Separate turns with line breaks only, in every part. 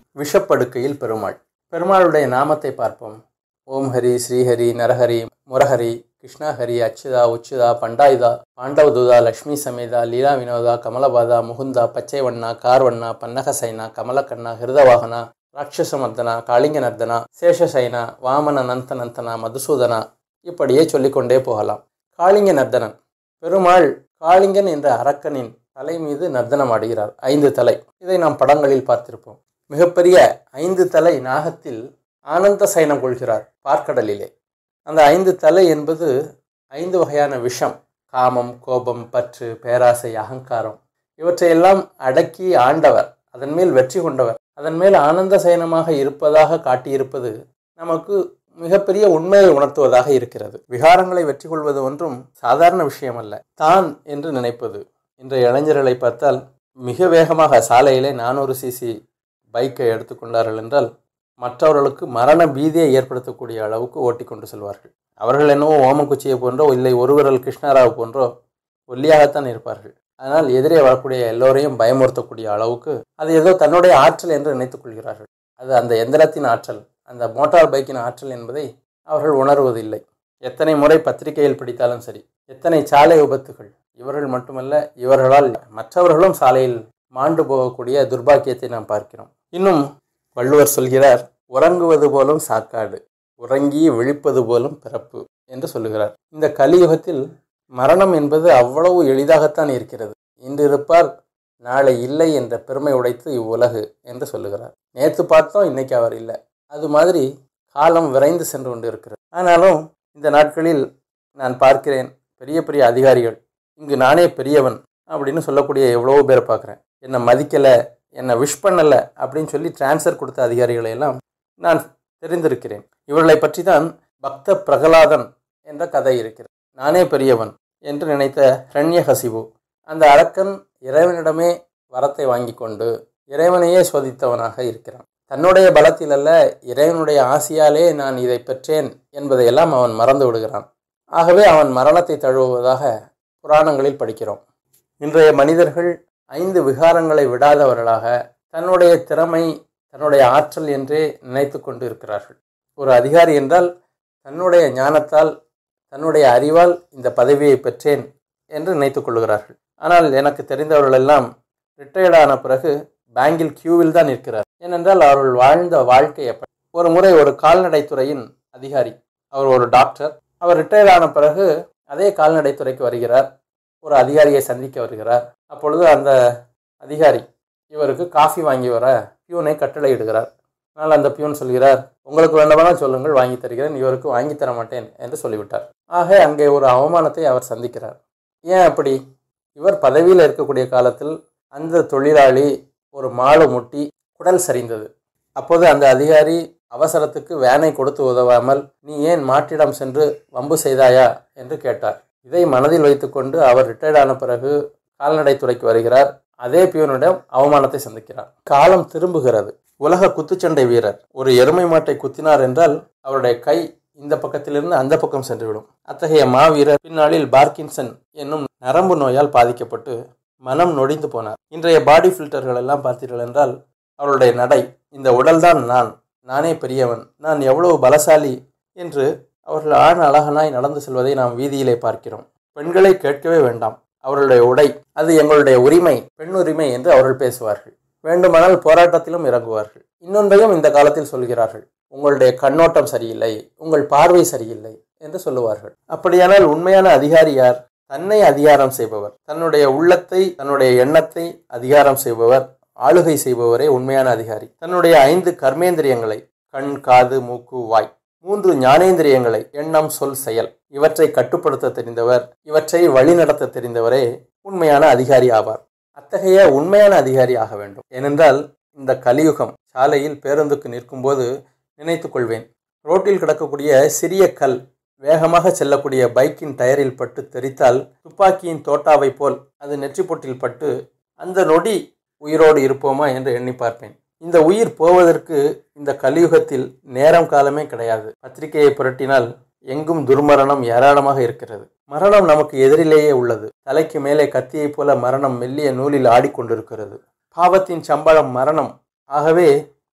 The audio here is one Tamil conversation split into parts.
விஷப்படுக்கையில் பெருமாள் பெருமாளுடைய நாமத்தை பார்ப்போம் ஓம் ஹரி ஸ்ரீஹரி நரஹரி முரஹரி கிருஷ்ணஹரி அச்சுதா உச்சுதா பண்டாயுதா பாண்டவதுதா லக்ஷ்மி சமேதா லீலா வினோதா கமலபாதா முகுந்தா பச்சைவண்ணா கார்வண்ணா பன்னகசைனா கமலக்கண்ணா ஹிருதவாகனா ராட்சசமர்தனா காளிங்கநர்தனா சேஷசைனா வாமன நந்த நந்தனா மதுசூதனா இப்படியே சொல்லிக்கொண்டே போகலாம் காளிங்க நர்தனன் பெருமாள் காளிங்கன் என்ற அரக்கனின் தலை மீது நர்த்தனம் ஆடுகிறார் ஐந்து தலை இதை நாம் படங்களில் பார்த்திருப்போம் மிகப்பெரிய ஐந்து தலை நாகத்தில் ஆனந்த சயனம் கொள்கிறார் பார்க்கடலிலே அந்த ஐந்து தலை என்பது ஐந்து வகையான விஷம் காமம் கோபம் பற்று பேராசை அகங்காரம் இவற்றையெல்லாம் அடக்கி ஆண்டவர் அதன் மேல் வெற்றி கொண்டவர் அதன் மேல் ஆனந்த சயனமாக இருப்பதாக காட்டியிருப்பது நமக்கு மிகப்பெரிய உண்மையை உணர்த்துவதாக இருக்கிறது விகாரங்களை வெற்றி கொள்வது ஒன்றும் சாதாரண விஷயம் அல்ல தான் என்று நினைப்பது இன்றைய இளைஞர்களை பார்த்தால் மிக வேகமாக சாலையிலே நானூறு சிசி பைக்கை எடுத்துக்கொண்டார்கள் என்றால் மற்றவர்களுக்கு மரண பீதியை ஏற்படுத்தக்கூடிய அளவுக்கு ஓட்டி கொண்டு செல்வார்கள் அவர்கள் என்னவோ ஓமக்குச்சியை போன்றோ இல்லை ஒருவரல் கிருஷ்ணராவ் போன்றோ ஒல்லியாகத்தான் இருப்பார்கள் அதனால் எதிரே வரக்கூடிய எல்லோரையும் பயமுறுத்தக்கூடிய அளவுக்கு அது ஏதோ தன்னுடைய ஆற்றல் என்று நினைத்துக் கொள்கிறார்கள் அது அந்த எந்திரத்தின் ஆற்றல் அந்த மோட்டார் பைக்கின் ஆற்றல் என்பதை அவர்கள் உணர்வதில்லை எத்தனை முறை பத்திரிகையில் பிடித்தாலும் சரி எத்தனை சாலை விபத்துகள் இவர்கள் மட்டுமல்ல இவர்களால் மற்றவர்களும் சாலையில் மாண்டு போகக்கூடிய துர்பாக்கியத்தை நாம் பார்க்கிறோம் இன்னும் வள்ளுவர் சொல்கிறார் உறங்குவது போலும் சாக்காடு உறங்கி விழிப்பது போலும் பிறப்பு என்று சொல்லுகிறார் இந்த கலியுகத்தில் மரணம் என்பது அவ்வளவு எளிதாகத்தான் இருக்கிறது இன்று இருப்பார் நாளை இல்லை என்ற பெருமை உடைத்து இவ்வுலகு என்று சொல்லுகிறார் நேற்று பார்த்தோம் இன்னைக்கு அவர் இல்லை அது மாதிரி காலம் விரைந்து சென்று கொண்டு இருக்கிறது ஆனாலும் இந்த நாட்களில் நான் பார்க்கிறேன் பெரிய பெரிய அதிகாரிகள் இங்கு நானே பெரியவன் அப்படின்னு சொல்லக்கூடிய எவ்வளவோ பேரை பார்க்குறேன் என்னை மதிக்கலை என்னை விஷ் பண்ணலை அப்படின்னு சொல்லி டிரான்ஸ்ஃபர் கொடுத்த அதிகாரிகளை எல்லாம் நான் தெரிந்திருக்கிறேன் இவர்களை பற்றி தான் பக்த பிரகலாதன் என்ற கதை இருக்கிறது நானே பெரியவன் என்று நினைத்த ஹரண்யஹசிபு அந்த அரக்கன் இறைவனிடமே வரத்தை வாங்கி கொண்டு இறைவனையே சோதித்தவனாக இருக்கிறான் தன்னுடைய பலத்தில் அல்ல இறைவனுடைய ஆசையாலே நான் இதை பெற்றேன் என்பதையெல்லாம் அவன் மறந்து விடுகிறான் ஆகவே அவன் மரணத்தை தழுவுவதாக புராணங்களில் படிக்கிறோம் இன்றைய மனிதர்கள் ஐந்து விகாரங்களை விடாதவர்களாக தன்னுடைய திறமை தன்னுடைய ஆற்றல் என்றே நினைத்து கொண்டு இருக்கிறார்கள் ஒரு அதிகாரி என்றால் தன்னுடைய ஞானத்தால் தன்னுடைய அறிவால் இந்த பதவியை பெற்றேன் என்று நினைத்து கொள்கிறார்கள் ஆனால் எனக்கு தெரிந்தவர்கள் எல்லாம் ரிட்டையர்ட் ஆன பிறகு பேங்கில் கியூவில் தான் இருக்கிறார் ஏனென்றால் அவர்கள் வாழ்ந்த வாழ்க்கை எப்படி ஒரு முறை ஒரு கால்நடைத்துறையின் அதிகாரி அவர் ஒரு டாக்டர் அவர் ரிட்டையர்ட் ஆன பிறகு அதே கால்நடைத்துறைக்கு வருகிறார் ஒரு அதிகாரியை சந்திக்க வருகிறார் அப்பொழுது அந்த அதிகாரி இவருக்கு காஃபி வாங்கி வர பியூனை கட்டளையிடுகிறார் ஆனால் அந்த பியூன் சொல்கிறார் உங்களுக்கு வேண்டுமானால் சொல்லுங்கள் வாங்கி தருகிறேன் இவருக்கு வாங்கி தர மாட்டேன் என்று சொல்லிவிட்டார் ஆக அங்கே ஒரு அவமானத்தை அவர் சந்திக்கிறார் ஏன் அப்படி இவர் பதவியில் இருக்கக்கூடிய காலத்தில் அந்த தொழிலாளி ஒரு மாடு முட்டி குடல் சரிந்தது அப்போது அந்த அதிகாரி அவசரத்துக்கு வேனை கொடுத்து உதவாமல் நீ ஏன் மாட்டிடம் சென்று வம்பு செய்தாயா என்று கேட்டார் இதை மனதில் வைத்துக்கொண்டு அவர் ரிட்டையர்ட் ஆன பிறகு கால்நடைத்துறைக்கு வருகிறார் அதே பியூனிடம் அவமானத்தை சந்திக்கிறார் காலம் திரும்புகிறது உலக குத்துச்சண்டை வீரர் ஒரு எருமை மாட்டை குத்தினார் என்றால் அவருடைய கை இந்த பக்கத்திலிருந்து அந்த பக்கம் சென்றுவிடும் அத்தகைய மாவீரர் பின்னாளில் பார்க்கின்சன் என்னும் நரம்பு நோயால் பாதிக்கப்பட்டு மனம் நொடிந்து போனார் இன்றைய பாடி ஃபில்டர்கள் எல்லாம் பார்த்தீர்கள் என்றால் அவருடைய நடை இந்த உடல்தான் நான் நானே பெரியவன் நான் எவ்வளவு பலசாலி என்று அவர்கள் ஆண் அழகனாய் நடந்து செல்வதை நாம் வீதியிலே பார்க்கிறோம் பெண்களை கேட்கவே வேண்டாம் அவர்களுடைய உடை அது எங்களுடைய உரிமை பெண் உரிமை என்று அவர்கள் பேசுவார்கள் வேண்டுமானால் போராட்டத்திலும் இறங்குவார்கள் இன்னொன்றையும் இந்த காலத்தில் சொல்கிறார்கள் உங்களுடைய கண்ணோட்டம் சரியில்லை உங்கள் பார்வை சரியில்லை என்று சொல்லுவார்கள் அப்படியானால் உண்மையான அதிகாரி யார் தன்னை அதிகாரம் செய்பவர் தன்னுடைய உள்ளத்தை தன்னுடைய எண்ணத்தை அதிகாரம் செய்பவர் ஆளுகை செய்பவரே உண்மையான அதிகாரி தன்னுடைய ஐந்து கர்மேந்திரியங்களை கண் காது மூக்கு வாய் மூன்று ஞானேந்திரியங்களை எண்ணம் சொல் செயல் இவற்றை கட்டுப்படுத்த தெரிந்தவர் இவற்றை வழிநடத்த தெரிந்தவரே உண்மையான அதிகாரி ஆவார் அத்தகைய உண்மையான அதிகாரி ஆக வேண்டும் ஏனென்றால் இந்த கலியுகம் சாலையில் பேருந்துக்கு நிற்கும்போது நினைத்துக் கொள்வேன் ரோட்டில் கிடக்கக்கூடிய சிறிய கல் வேகமாக செல்லக்கூடிய பைக்கின் டயரில் பட்டு தெரித்தால் துப்பாக்கியின் தோட்டாவை போல் அது நெற்றிப்பொட்டில் பட்டு அந்த நொடி உயிரோடு இருப்போமா என்று எண்ணி பார்ப்பேன் இந்த உயிர் போவதற்கு இந்த கலியுகத்தில் நேரம் காலமே கிடையாது பத்திரிகையை புரட்டினால் எங்கும் துர்மரணம் ஏராளமாக இருக்கிறது மரணம் நமக்கு எதிரிலேயே உள்ளது தலைக்கு மேலே கத்தியைப் போல மரணம் மெல்லிய நூலில் ஆடிக்கொண்டிருக்கிறது பாவத்தின் சம்பளம் மரணம் ஆகவே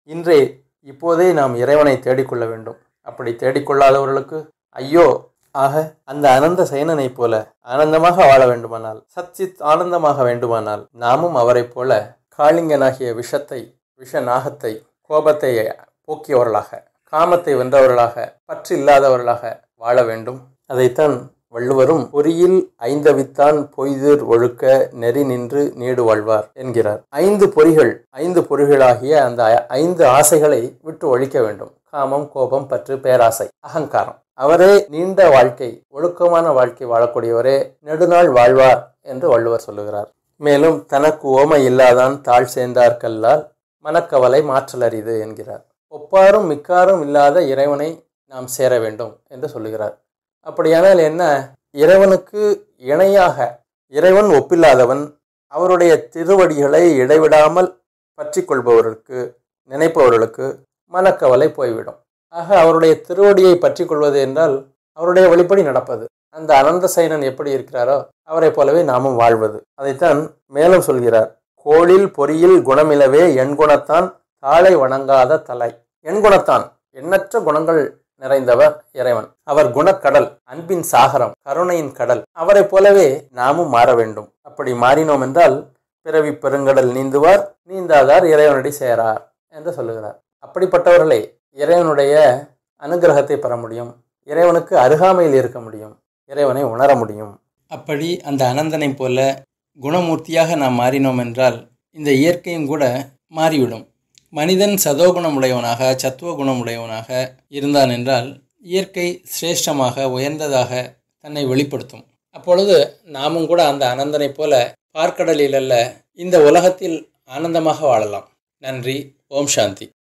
இன்றே இப்போதே நாம் இறைவனை தேடிக்கொள்ள வேண்டும் அப்படி தேடிக்கொள்ளாதவர்களுக்கு ஐயோ ஆக அந்த அனந்த சயனனைப் போல ஆனந்தமாக வாழ வேண்டுமானால் சச்சித் ஆனந்தமாக வேண்டுமானால் நாமும் அவரைப் போல காளிங்கனாகிய விஷத்தை விஷ நாகத்தை கோபத்தை போக்கியவர்களாக காமத்தை வென்றவர்களாக பற்று இல்லாதவர்களாக வாழ வேண்டும் அதைத்தான் வள்ளுவரும் பொறியில் ஐந்தவித்தான் பொய்திர் ஒழுக்க நெறி நின்று நீடு வாழ்வார் என்கிறார் ஐந்து பொறிகள் ஐந்து பொறிகளாகிய அந்த ஐந்து ஆசைகளை விட்டு ஒழிக்க வேண்டும் காமம் கோபம் பற்று பேராசை அகங்காரம் அவரே நீண்ட வாழ்க்கை ஒழுக்கமான வாழ்க்கை வாழக்கூடியவரே நெடுநாள் வாழ்வார் என்று வள்ளுவர் சொல்லுகிறார் மேலும் தனக்கு ஓமை இல்லாதான் தாழ் சேர்ந்தார் கல்லால் மனக்கவலை மாற்றல் அரிது என்கிறார் ஒப்பாரும் மிக்காரும் இல்லாத இறைவனை நாம் சேர வேண்டும் என்று சொல்லுகிறார் அப்படியானால் என்ன இறைவனுக்கு இணையாக இறைவன் ஒப்பில்லாதவன் அவருடைய திருவடிகளை இடைவிடாமல் பற்றி கொள்பவர்களுக்கு நினைப்பவர்களுக்கு மனக்கவலை போய்விடும் ஆக அவருடைய திருவடியை பற்றி கொள்வது என்றால் அவருடைய வழிப்படி நடப்பது அந்த அனந்த சைனன் எப்படி இருக்கிறாரோ அவரை போலவே நாமும் வாழ்வது அதைத்தான் மேலும் சொல்கிறார் கோளில் பொறியில் குணமிலவே எண்குணத்தான் தாளை வணங்காத தலை எண்குணத்தான் எண்ணற்ற குணங்கள் நிறைந்தவர் இறைவன் அவர் குணக்கடல் அன்பின் சாகரம் கருணையின் கடல் அவரைப் போலவே நாமும் மாற வேண்டும் அப்படி மாறினோம் என்றால் பிறவி பெருங்கடல் நீந்துவார் நீந்தாதார் இறைவனடி சேரார் என்று சொல்லுகிறார் அப்படிப்பட்டவர்களே இறைவனுடைய அனுகிரகத்தை பெற முடியும் இறைவனுக்கு அருகாமையில் இருக்க முடியும் இறைவனை உணர முடியும் அப்படி அந்த அனந்தனை போல குணமூர்த்தியாக நாம் மாறினோம் என்றால் இந்த இயற்கையும் கூட மாறிவிடும் மனிதன் சதோகுணமுடையவனாக சத்துவ குணமுடையவனாக இருந்தான் என்றால் இயற்கை சிரேஷ்டமாக உயர்ந்ததாக தன்னை வெளிப்படுத்தும் அப்பொழுது நாமும் கூட அந்த அனந்தனைப் போல பார்க்கடலில் அல்ல இந்த உலகத்தில் ஆனந்தமாக வாழலாம் நன்றி ஓம் சாந்தி